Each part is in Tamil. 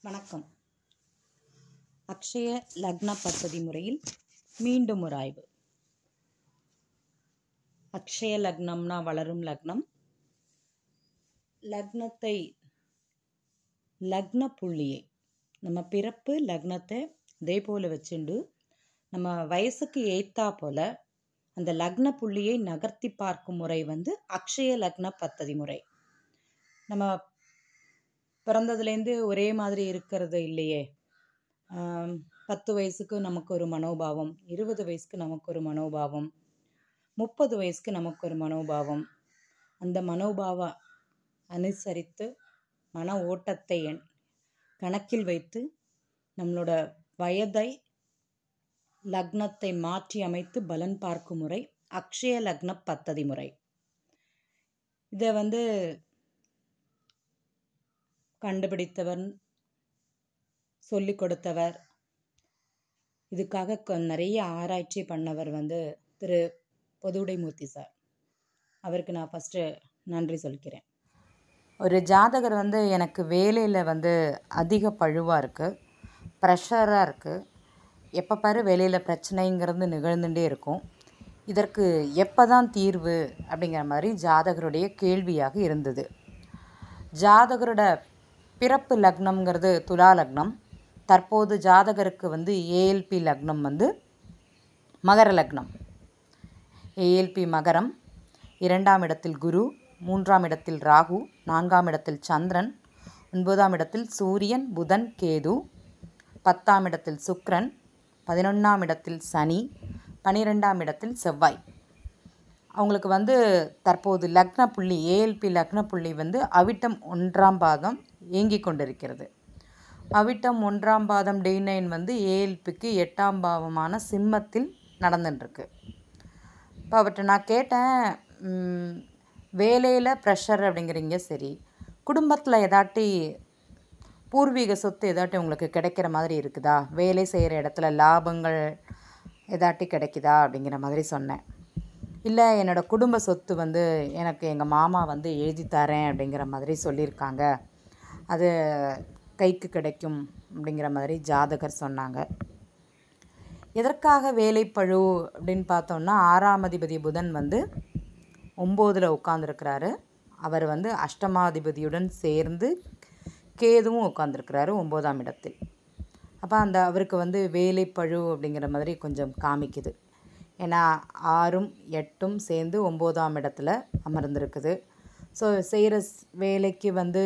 வணக்கம் அக்ஷய லக்ன பദ്ധதி முறையில் மீண்டும் ஒரு ஆய்வு அக்ஷய லக்னம்னா வளரும் லக்னம் லக்னத்தை லக்ன புள்ளியை நம்ம பிறப்பு லக்னத்தை இதே போல் வச்சுண்டு நம்ம வயசுக்கு ஏத்தா போல அந்த லக்ன புள்ளியை நகர்த்தி பார்க்கும் முறை வந்து அக்ஷய லக்ன பദ്ധதி முறை நம்ம பிறந்ததுலேருந்து ஒரே மாதிரி இருக்கிறது இல்லையே ஆம், பத்து வயசுக்கு நமக்கு ஒரு மனோபாவம் இருபது வயசுக்கு நமக்கு ஒரு மனோபாவம் முப்பது வயசுக்கு நமக்கு ஒரு மனோபாவம் அந்த மனோபாவ அனுசரித்து மன ஓட்டத்தை எண் கணக்கில் வைத்து நம்மளோட வயதை லக்னத்தை மாற்றி அமைத்து பலன் பார்க்கும் முறை அக்ஷய லக்ன பத்ததி முறை இதை வந்து கண்டுபிடித்தவர் சொல்லிக் கொடுத்தவர் இதுக்காக கொ- நிறைய ஆராய்ச்சி பண்ணவர் வந்து திரு பொதுவுடைமூர்த்தி சார் அவருக்கு நான் ஃபஸ்ட்டு நன்றி சொல்லிக்கிறேன் ஒரு ஜாதகர் வந்து எனக்கு வேலையில் வந்து அதிக பழுவாக இருக்குது ப்ரெஷராக இருக்குது எப்போ பாரு வேலையில் பிரச்சனைங்கிறது நிகழ்ந்துட்டே இருக்கும் இதற்கு எப்போ தான் தீர்வு அப்படிங்கிற மாதிரி ஜாதகருடைய கேள்வியாக இருந்தது ஜாதகரோட பிறப்பு லக்னம்ங்கிறது துலா லக்னம் தற்போது ஜாதகருக்கு வந்து ஏஎல்பி லக்னம் வந்து மகர லக்னம் ஏஎல்பி மகரம் இரண்டாம் இடத்தில் குரு மூன்றாம் இடத்தில் ராகு நான்காம் இடத்தில் சந்திரன் ஒன்பதாம் இடத்தில் சூரியன் புதன் கேது பத்தாம் இடத்தில் சுக்கிரன் பதினொன்றாம் இடத்தில் சனி பனிரெண்டாம் இடத்தில் செவ்வாய் அவங்களுக்கு வந்து தற்போது லக்ன புள்ளி ஏஎல்பி லக்ன புள்ளி வந்து அவிட்டம் ஒன்றாம் பாதம் இயங்கிக் கொண்டிருக்கிறது அவிட்டம் ஒன்றாம் பாதம் டே நைன் வந்து ஏஎல்பிக்கு எட்டாம் பாவமான சிம்மத்தில் நடந்துட்டுருக்கு இப்போ அவர்கிட்ட நான் கேட்டேன் வேலையில் ப்ரெஷர் அப்படிங்கிறீங்க சரி குடும்பத்தில் ஏதாட்டி பூர்வீக சொத்து ஏதாட்டி உங்களுக்கு கிடைக்கிற மாதிரி இருக்குதா வேலை செய்கிற இடத்துல லாபங்கள் ஏதாட்டி கிடைக்குதா அப்படிங்கிற மாதிரி சொன்னேன் இல்லை என்னோடய குடும்ப சொத்து வந்து எனக்கு எங்கள் மாமா வந்து எழுதி தரேன் அப்படிங்கிற மாதிரி சொல்லியிருக்காங்க அது கைக்கு கிடைக்கும் அப்படிங்கிற மாதிரி ஜாதகர் சொன்னாங்க எதற்காக வேலைப்பழு அப்படின்னு பார்த்தோம்னா ஆறாம் அதிபதி புதன் வந்து ஒம்போதில் உட்காந்துருக்கிறாரு அவர் வந்து அஷ்டமாதிபதியுடன் சேர்ந்து கேதுவும் உட்காந்துருக்கிறாரு ஒம்போதாம் இடத்தில் அப்போ அந்த அவருக்கு வந்து வேலைப்பழு அப்படிங்கிற மாதிரி கொஞ்சம் காமிக்குது ஏன்னா ஆறும் எட்டும் சேர்ந்து ஒம்போதாம் இடத்துல அமர்ந்திருக்குது ஸோ செய்கிற வேலைக்கு வந்து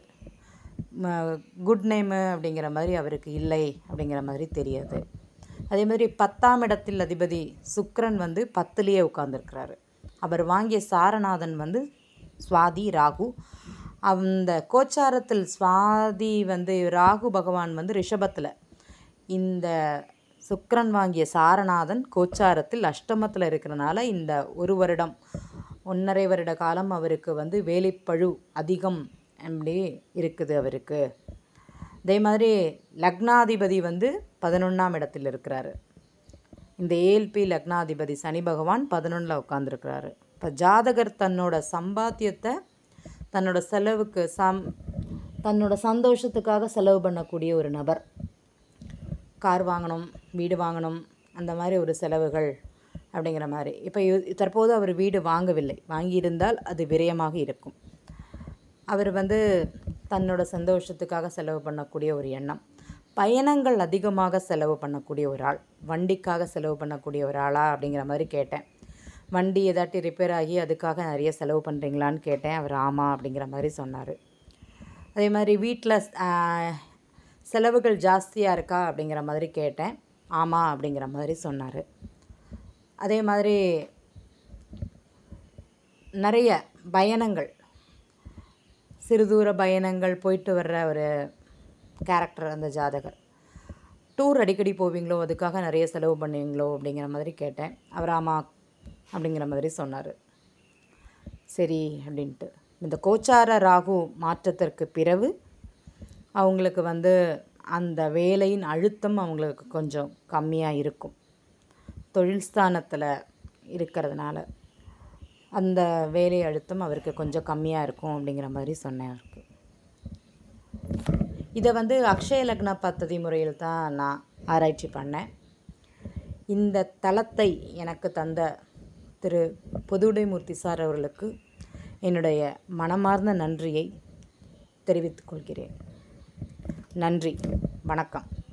குட் நேமு அப்படிங்கிற மாதிரி அவருக்கு இல்லை அப்படிங்கிற மாதிரி தெரியுது அதே மாதிரி பத்தாம் இடத்தில் அதிபதி சுக்கிரன் வந்து பத்துலேயே உட்காந்துருக்கிறாரு அவர் வாங்கிய சாரநாதன் வந்து சுவாதி ராகு அந்த கோச்சாரத்தில் சுவாதி வந்து ராகு பகவான் வந்து ரிஷபத்தில் இந்த சுக்கிரன் வாங்கிய சாரநாதன் கோச்சாரத்தில் அஷ்டமத்தில் இருக்கிறனால இந்த ஒரு வருடம் ஒன்றரை வருட காலம் அவருக்கு வந்து வேலைப்பழு அதிகம் அப்படி இருக்குது அவருக்கு அதே மாதிரி லக்னாதிபதி வந்து பதினொன்றாம் இடத்தில் இருக்கிறாரு இந்த ஏஎல்பி லக்னாதிபதி சனி பகவான் பதினொன்றில் உட்காந்துருக்கிறாரு இப்போ ஜாதகர் தன்னோட சம்பாத்தியத்தை தன்னோட செலவுக்கு சம் தன்னோட சந்தோஷத்துக்காக செலவு பண்ணக்கூடிய ஒரு நபர் கார் வாங்கணும் வீடு வாங்கணும் அந்த மாதிரி ஒரு செலவுகள் அப்படிங்கிற மாதிரி இப்போ இ- தற்போது அவர் வீடு வாங்கவில்லை வாங்கியிருந்தால் அது விரயமாக இருக்கும் அவர் வந்து தன்னோட சந்தோஷத்துக்காக செலவு பண்ணக்கூடிய ஒரு எண்ணம் பயணங்கள் அதிகமாக செலவு பண்ணக்கூடிய ஒரு ஆள் வண்டிக்காக செலவு பண்ணக்கூடிய ஒரு ஆளா அப்படிங்கிற மாதிரி கேட்டேன் வண்டி ஏதாட்டி ரிப்பேர் ஆகி அதுக்காக நிறைய செலவு பண்ணுறீங்களான்னு கேட்டேன் அவர் ஆமாம் அப்படிங்கிற மாதிரி சொன்னார் அதே மாதிரி வீட்டில் செலவுகள் ஜாஸ்தியாக இருக்கா அப்படிங்கிற மாதிரி கேட்டேன் ஆமாம் அப்படிங்கிற மாதிரி சொன்னார் அதே மாதிரி நிறைய பயணங்கள் சிறுதூர பயணங்கள் போயிட்டு வர்ற ஒரு கேரக்டர் அந்த ஜாதகர் டூர் அடிக்கடி போவீங்களோ அதுக்காக நிறைய செலவு பண்ணுவீங்களோ அப்படிங்கிற மாதிரி கேட்டேன் அவர் ஆமாம் அப்படிங்கிற மாதிரி சொன்னார் சரி அப்படின்ட்டு இந்த கோச்சார ராகு மாற்றத்திற்கு பிறகு அவங்களுக்கு வந்து அந்த வேலையின் அழுத்தம் அவங்களுக்கு கொஞ்சம் கம்மியாக இருக்கும் தொழில் ஸ்தானத்தில் இருக்கிறதுனால அந்த வேலை அழுத்தம் அவருக்கு கொஞ்சம் கம்மியாக இருக்கும் அப்படிங்கிற மாதிரி சொன்னேன் அவருக்கு இதை வந்து அக்ஷய லக்ன பத்ததி முறையில் தான் நான் ஆராய்ச்சி பண்ணேன் இந்த தளத்தை எனக்கு தந்த திரு பொதுவுடைமூர்த்தி சார் அவர்களுக்கு என்னுடைய மனமார்ந்த நன்றியை தெரிவித்துக் கொள்கிறேன் நன்றி வணக்கம்